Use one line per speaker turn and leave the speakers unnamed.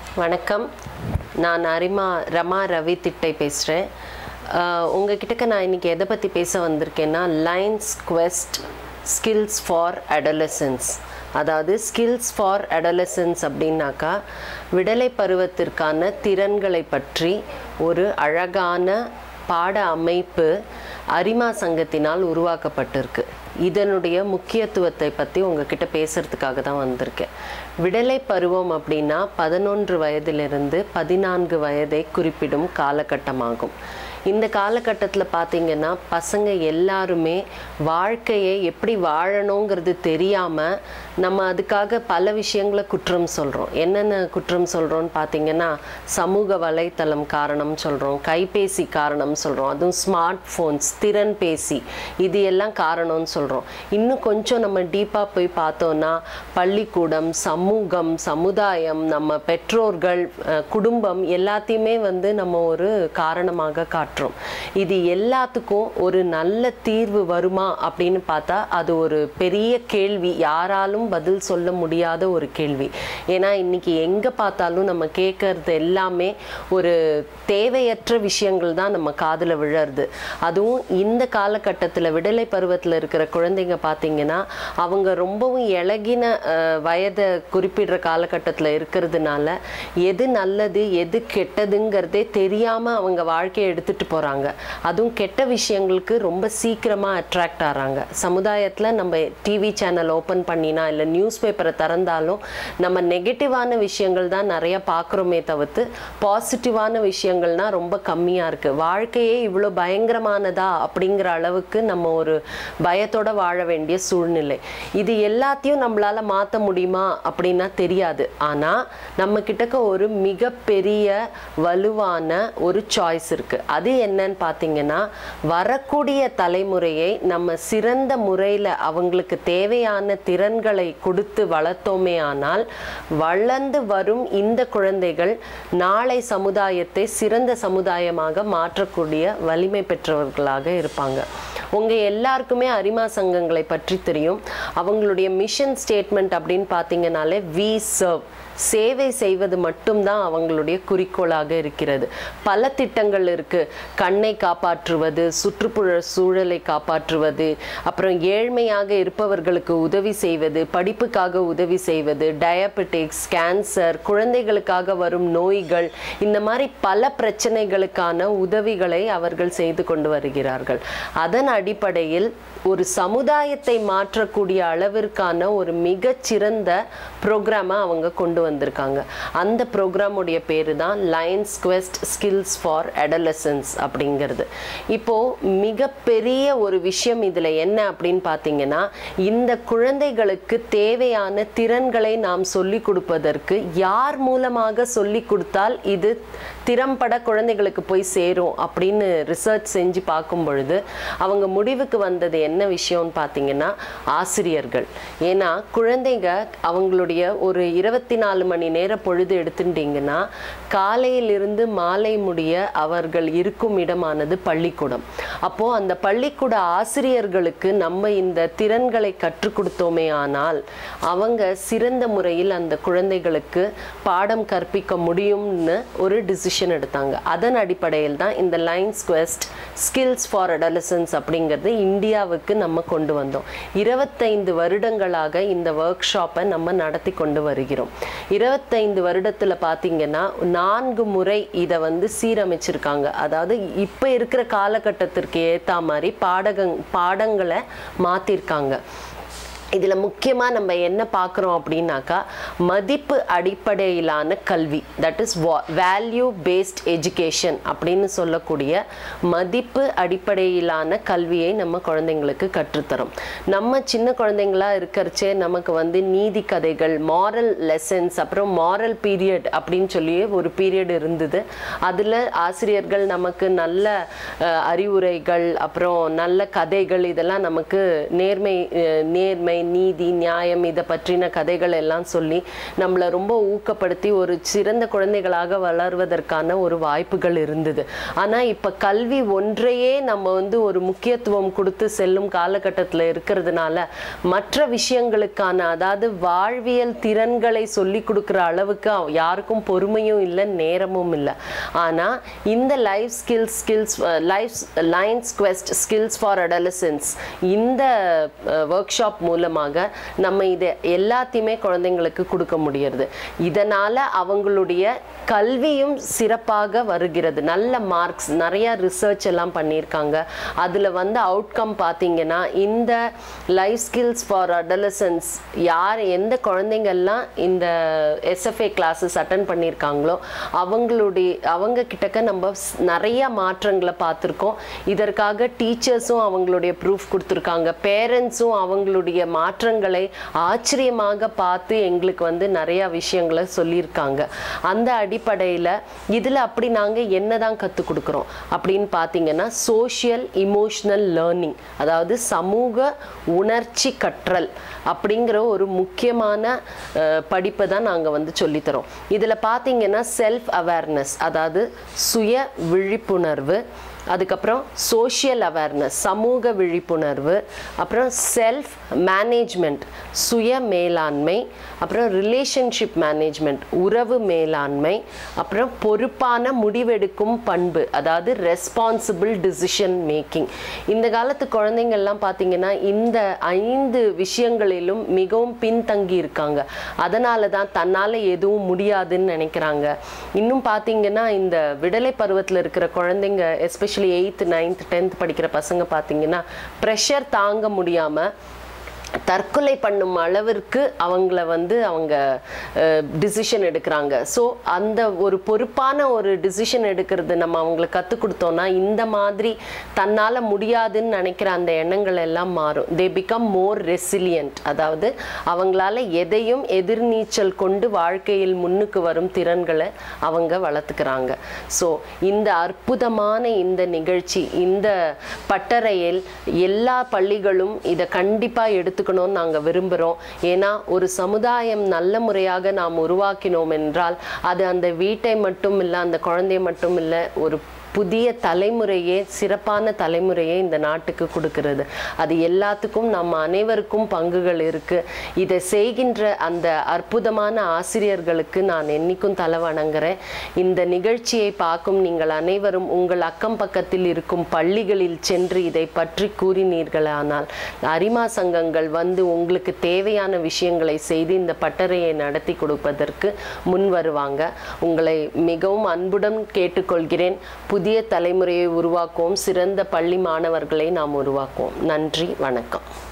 வணக்கம் நான் அரிமா ரமா ரவி திட்டை பேசுகிறேன் உங்ககிட்டக்க நான் இன்னைக்கு எதை பற்றி பேச வந்திருக்கேன்னா Lions quest skills for adolescence அதாவது ஸ்கில்ஸ் ஃபார் adolescence அப்படின்னாக்கா விடலை பருவத்திற்கான திறன்களை பற்றி ஒரு அழகான பாட அமைப்பு அரிமா சங்கத்தினால் உருவாக்கப்பட்டிருக்கு இதனுடைய முக்கியத்துவத்தை பற்றி உங்ககிட்ட பேசுறதுக்காக தான் வந்திருக்கேன் விடலை பருவம் அப்படின்னா பதினொன்று வயதிலிருந்து பதினான்கு வயதை குறிப்பிடும் காலகட்டமாகும் இந்த காலகட்டத்தில் பார்த்தீங்கன்னா பசங்க எல்லாருமே வாழ்க்கையை எப்படி வாழணுங்கிறது தெரியாமல் நம்ம அதுக்காக பல விஷயங்களை குற்றம் சொல்கிறோம் என்னென்ன குற்றம் சொல்கிறோம்னு பார்த்தீங்கன்னா சமூக வலைத்தளம் காரணம் சொல்கிறோம் கைபேசி காரணம் சொல்கிறோம் அதுவும் ஸ்மார்ட் ஃபோன்ஸ் திறன் பேசி இது எல்லாம் காரணம்னு சொல்கிறோம் இன்னும் கொஞ்சம் நம்ம டீப்பாக போய் பார்த்தோன்னா பள்ளிக்கூடம் சமூகம் சமுதாயம் நம்ம பெற்றோர்கள் அஹ், குடும்பம் எல்லாத்தையுமே வந்து நம்ம ஒரு காரணமாக காட்டுறோம் இது எல்லாத்துக்கும் ஒரு நல்ல தீர்வு வருமா அப்படின்னு பார்த்தா அது ஒரு பெரிய கேள்வி யாராலும் பதில் சொல்ல முடியாத ஒரு கேள்வி ஏன்னா இன்னைக்கு எங்கே பார்த்தாலும் நம்ம கேட்கறது எல்லாமே ஒரு தேவையற்ற விஷயங்கள் தான் நம்ம காதில் விழறது அதுவும் இந்த காலகட்டத்தில் விடலை பருவத்தில் இருக்கிற குழந்தைங்க பார்த்தீங்கன்னா அவங்க ரொம்பவும் இளகின அஹ், வயதை குறிப்பிடுற காலகட்டத்தில் இருக்கிறதுனால எது நல்லது எது கெட்டதுங்கிறதே தெரியாமல் அவங்க வாழ்க்கையை எடுத்துட்டு போகிறாங்க அதுவும் கெட்ட விஷயங்களுக்கு ரொம்ப சீக்கிரமாக அட்ராக்ட் ஆகிறாங்க சமுதாயத்தில் நம்ம டிவி சேனல் ஓப்பன் பண்ணினா இல்லை நியூஸ் பேப்பரை திறந்தாலும் நம்ம நெகட்டிவான விஷயங்கள் தான் நிறைய பார்க்குறோமே தவிர்த்து பாசிட்டிவான விஷயங்கள்னா ரொம்ப கம்மியாக இருக்குது வாழ்க்கையே இவ்வளோ பயங்கரமானதா அப்படிங்கிற அளவுக்கு நம்ம ஒரு பயத்தோட வாழ வேண்டிய சூழ்நிலை இது எல்லாத்தையும் நம்மளால மாற்ற முடியுமா அப்படின்னா தெரியாது ஆனால் நம்ம கிட்டக்க ஒரு மிகப்பெரிய வலுவான ஒரு சாய்ஸ் இருக்குது அது என்னன்னு பார்த்தீங்கன்னா வரக்கூடிய தலைமுறையை நம்ம சிறந்த முறையில் அவங்களுக்கு தேவையான திறன்களை கொடுத்து வளர்த்தோமே ஆனால் வளர்ந்து வரும் இந்த குழந்தைகள் நாளை சமுதாயத்தை சிறந்த சமுதாயமாக மாற்றக்கூடிய வலிமை பெற்றவர்களாக இருப்பாங்க உங்க எல்லாருக்குமே அரிமா சங்கங்களை பற்றி தெரியும் அவங்களுடைய மிஷன் ஸ்டேட்மெண்ட் அப்படின்னு பார்த்தீங்கனாலே வி சர்வ் சேவை செய்வது மட்டும்தான் அவங்களுடைய குறிக்கோளாக இருக்கிறது பல திட்டங்கள் இருக்கு கண்ணை காப்பாற்றுவது சுற்றுப்புற சூழலை காப்பாற்றுவது அப்புறம் ஏழ்மையாக இருப்பவர்களுக்கு உதவி செய்வது படிப்புக்காக உதவி செய்வது டயபெட்டிக்ஸ் கேன்சர் குழந்தைகளுக்காக வரும் நோய்கள் இந்த மாதிரி பல பிரச்சனைகளுக்கான உதவிகளை அவர்கள் செய்து கொண்டு வருகிறார்கள் அதன் அடிப்படையில் ஒரு சமுதாயத்தை மாற்றக்கூடிய அளவிற்கான ஒரு மிகச்சிறந்த ப்ரோக்ராமை அவங்க கொண்டு வந்திருக்காங்க அந்த ப்ரோக்ராமுடைய பேரு தான் Lions quest skills for adolescence அப்படிங்கிறது இப்போ மிகப்பெரிய ஒரு விஷயம் இதில் என்ன அப்படின்னு பார்த்தீங்கன்னா இந்த குழந்தைகளுக்கு தேவையான திறன்களை நாம் சொல்லிக் கொடுப்பதற்கு யார் மூலமாக சொல்லிக் கொடுத்தால் இது திறம்பட குழந்தைகளுக்கு போய் சேரும் அப்படின்னு ரிசர்ச் செஞ்சு பார்க்கும் பொழுது அவங்க முடிவுக்கு வந்தது என்ன விஷயம்னு பார்த்தீங்கன்னா ஆசிரியர்கள் ஏன்னா குழந்தைங்க அவங்களுடைய ஒரு இருபத்தி நாலு மணி நேர பொழுது எடுத்துட்டீங்கன்னா காலையிலிருந்து மாலை முடிய அவர்கள் இருக்கும் இடமானது பள்ளிக்கூடம் அப்போ அந்த பள்ளிக்கூட ஆசிரியர்களுக்கு நம்ம இந்த திறன்களை கற்றுக் கொடுத்தோமே ஆனால் அவங்க சிறந்த முறையில் அந்த குழந்தைகளுக்கு பாடம் கற்பிக்க முடியும்னு ஒரு டிசிஷன் எடுத்தாங்க அதன் அடிப்படையில் தான் இந்த Lions quest skills for adolescence அப்படிங்கிறது இந்தியாவுக்கு நம்ம கொண்டு வந்தோம் இருபத்தைந்து வருடங்களாக இந்த ஒர்க் ஷாப்பை நம்ம நடத்தி கொண்டு வருகிறோம் இருபத்தைந்து வருடத்துல பார்த்தீங்கன்னா நான்கு முறை இதை வந்து சீரமைச்சிருக்காங்க அதாவது இப்போ இருக்கிற காலகட்டத்திற்கு ஏற்ற மாதிரி பாடகங் பாடங்களை மாற்றிருக்காங்க இதில் முக்கியமாக நம்ம என்ன பார்க்குறோம் அப்படின்னாக்கா மதிப்பு அடிப்படையிலான கல்வி that is value based education அப்படின்னு சொல்லக்கூடிய மதிப்பு அடிப்படையிலான கல்வியை நம்ம குழந்தைங்களுக்கு கற்றுத்தரோம் நம்ம சின்ன குழந்தைங்களா இருக்கிறச்சே நமக்கு வந்து நீதி கதைகள் மாரல் லெசன்ஸ் அப்புறம் மாரல் பீரியட் அப்படின்னு சொல்லி ஒரு பீரியட் இருந்தது அதில் ஆசிரியர்கள் நமக்கு நல்ல அஹ், அறிவுரைகள் அப்புறம் நல்ல கதைகள் இதெல்லாம் நமக்கு நேர்மை அஹ், நேர்மை நீதி நியாயம் இதை பற்றின கதைகள் எல்லாம் சொல்லி நம்மளை ரொம்ப ஊக்கப்படுத்தி ஒரு சிறந்த குழந்தைகளாக வளர்வதற்கான ஒரு வாய்ப்புகள் இருந்தது ஆனால் இப்போ கல்வி ஒன்றையே நம்ம வந்து ஒரு முக்கியத்துவம் கொடுத்து செல்லும் காலகட்டத்தில் இருக்கிறதுனால மற்ற விஷயங்களுக்கான அதாவது வாழ்வியல் திறன்களை சொல்லி கொடுக்குற அளவுக்கு அவ- யாருக்கும் பொறுமையும் இல்லை நேரமும் இல்லை ஆனால் இந்த life skills skills life Lions quest skills for adolescence இந்த ஒர்க் ஷாப் மூலமாக நம்ம இதை எல்லாத்தையுமே குழந்தைங்களுக்கு கொடுக்க முடியறது இதனால் அவங்களுடைய கல்வியும் சிறப்பாக வருகிறது நல்ல மார்க்ஸ் நிறைய ரிசர்ச் எல்லாம் பண்ணியிருக்காங்க அதில் வந்து அவுட்கம் பார்த்தீங்கன்னா இந்த லைஃப் ஸ்கில்ஸ் ஃபார் அடலசன்ஸ் யார் எந்த குழந்தைங்கள்லாம் இந்த எஸ்எஃப்ஏ கிளாஸஸ் அட்டன் பண்ணியிருக்காங்களோ அவங்களுடைய அவங்க கிட்டக்க நம்ம ஸ்- நிறைய மாற்றங்களை பார்த்துருக்கோம் இதற்காக டீச்சர்ஸும் அவங்களுடைய ப்ரூஃப் கொடுத்துருக்காங்க பேரண்ட்ஸும் அவங்களுடைய மாற்றங்களை ஆச்சரியமாக பார்த்து எங்களுக்கு வந்து நிறைய விஷயங்களை சொல்லியிருக்காங்க அந்த அடிப்படையில் இதில் அப்படி நாங்கள் என்ன தான் கற்றுக் கொடுக்குறோம் அப்படின்னு பார்த்தீங்கன்னா சோஷியல் இமோஷனல் லேர்னிங் அதாவது சமூக உணர்ச்சி கற்றல் அப்படிங்கிற ஒரு முக்கியமான அஹ், படிப்பை தான் நாங்கள் வந்து சொல்லித்தரோம் இதில் பார்த்தீங்கன்னா செல்ஃப் அவேர்னஸ் அதாவது சுய விழிப்புணர்வு அதுக்கப்புறம் சோஷியல் அவேர்னஸ் சமூக விழிப்புணர்வு அப்புறம் செல்ஃப் மேனேஜ்மெண்ட் சுய மேலாண்மை அப்புறம் ரிலேஷன்ஷிப் மேனேஜ்மெண்ட் உறவு மேலாண்மை அப்புறம் பொறுப்பான முடிவெடுக்கும் பண்பு அதாவது ரெஸ்பான்சிபிள் டிசிஷன் மேக்கிங் இந்த காலத்து குழந்தைங்கள்லாம் பார்த்தீங்கன்னா இந்த ஐந்து விஷயங்களிலும் மிகவும் பின்தங்கி இருக்காங்க அதனால தான் தன்னால் எதுவும் முடியாதுன்னு நினைக்கிறாங்க இன்னும் பார்த்தீங்கன்னா இந்த விடலை பருவத்தில் இருக்கிற குழந்தைங்க எஸ்பெஷலி எயித்து நைன்த் டென்த் படிக்கிற பசங்க பார்த்தீங்கன்னா ப்ரெஷர் தாங்க முடியாமல் தற்கொலை பண்ணும் அளவிற்கு அவங்கள வந்து அவங்க டிசிஷன் எடுக்கிறாங்க ஸோ அந்த ஒரு பொறுப்பான ஒரு டிசிஷன் எடுக்கிறது நம்ம அவங்களுக்கு கற்றுக் கொடுத்தோம்னா இந்த மாதிரி தன்னால் முடியாதுன்னு நினைக்கிற அந்த எண்ணங்கள் எல்லாம் மாறும் தே பிகம் மோர் ரெசிலியன்ட் அதாவது அவங்களால எதையும் எதிர்நீச்சல் கொண்டு வாழ்க்கையில் முன்னுக்கு வரும் திறன்களை அவங்க வளர்த்துக்கிறாங்க ஸோ இந்த அற்புதமான இந்த நிகழ்ச்சி இந்த பட்டறையில் எல்லா பள்ளிகளும் இதை கண்டிப்பாக எடுத்துக்கணும்னு நாங்கள் விரும்புகிறோம் ஏன்னா ஒரு சமுதாயம் நல்ல முறையாக நாம் உருவாக்கினோம் என்றால் அது அந்த வீட்டை மட்டும் இல்லை அந்த குழந்தையை மட்டும் இல்லை ஒரு புதிய தலைமுறையே சிறப்பான தலைமுறையே இந்த நாட்டுக்கு கொடுக்கிறது அது எல்லாத்துக்கும் நம்ம அனைவருக்கும் பங்குகள் இருக்கு இதை செய்கின்ற அந்த அற்புதமான ஆசிரியர்களுக்கு நான் என்னைக்கும் தலை வணங்குறேன் இந்த நிகழ்ச்சியை பார்க்கும் நீங்கள் அனைவரும் உங்கள் அக்கம் பக்கத்தில் இருக்கும் பள்ளிகளில் சென்று இதை பற்றி கூறினீர்களானால் அரிமா சங்கங்கள் வந்து உங்களுக்கு தேவையான விஷயங்களை செய்து இந்த பட்டறையை நடத்தி கொடுப்பதற்கு முன் வருவாங்க உங்களை மிகவும் அன்புடன் கேட்டுக்கொள்கிறேன் புதிய தலைமுறையை உருவாக்குவோம் சிறந்த பள்ளி மாணவர்களை நாம் உருவாக்குவோம் நன்றி வணக்கம்